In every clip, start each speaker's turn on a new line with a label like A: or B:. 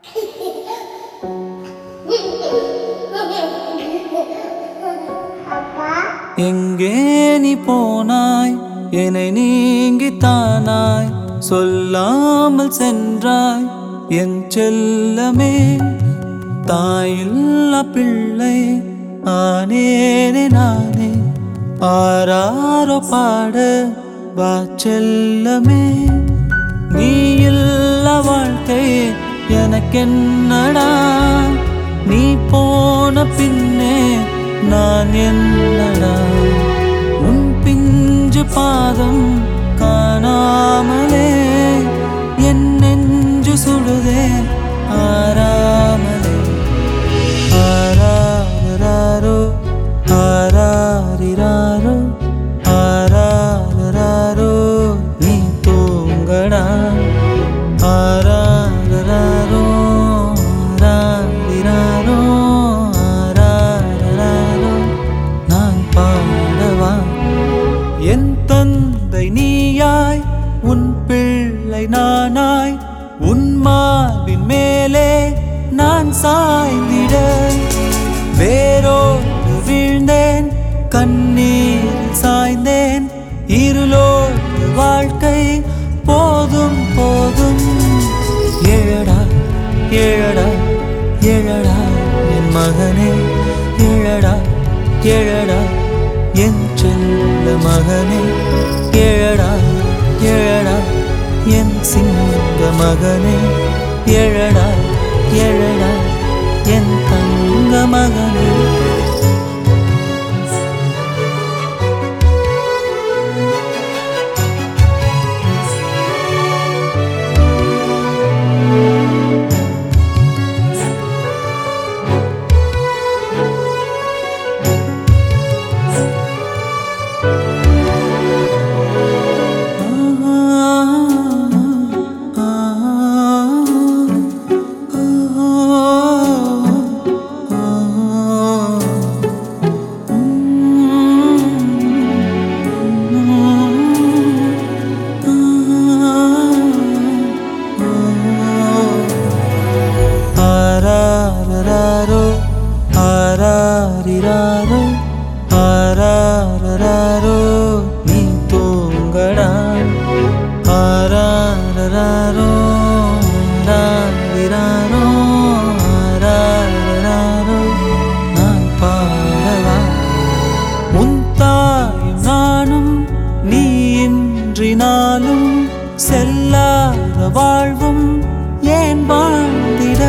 A: எங்கே நீ போனாய் என்னை நீங்கித்தானாய் சொல்லாமல் சென்றாய் என் செல்லமே தாயில்லா பிள்ளை ஆனேனே நானே ஆராரோ பாட வா செல்லமே நீ இல்ல வாழ்க்கை எனக்கென்னடா நீ போன பின்னே நான் என்னடா உன் பிஞ்சு பாதம் காணாமலே என் நெஞ்சு சுடுதே ஆறாமலே ஆராரோ ஆராரிராரோ ஆராரோ நீ தூங்கடா ஆராரோ ஆராரிராரோ ஆராரோ நான் பாடவா என் தந்தை நீயாய் உன் பிள்ளை நானாய் உன் மார்பின் மேலே நான் சாய்ந்திட வேரோடு வீழ்ந்தேன் கண்ணீரில் சாய்ந்தேன் இருளோடு வாழ்க்கை போதும் போதும் ஏழடா ஏழடா ஏழடா என் மகனே ஏழடா ஏழடா என் செல்ல மகனே ஏழடா ஏழடா என் சிங்க மகனே ஏழடா ஏழடா என் தங்க மகனே ஆராரோ ஆராரிராரோ ஆராரோ நீ தூங்கடா ஆராரோ ஆராரிராரோ ஆராரோ நான் பாடவா உன் தாயும் நானும் நீ இன்றி நாளும் செல்லாத வாழ்வும் ஏன் வாழ்ந்திட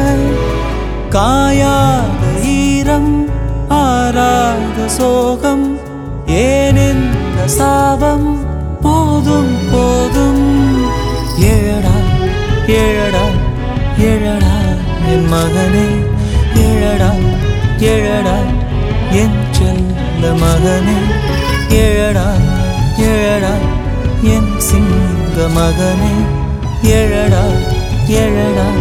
A: காயாத ஈரம் ஆறாத சோகம் ஏன் இந்த சாபம் போதும் போதும் ஏழடா ஏழடா ஏழடா என் மகனே ஏழடா ஏழடா என் செல்ல மகனே ஏழடா ஏழடா என் சிங்க மகனே ஏழடா ஏழடா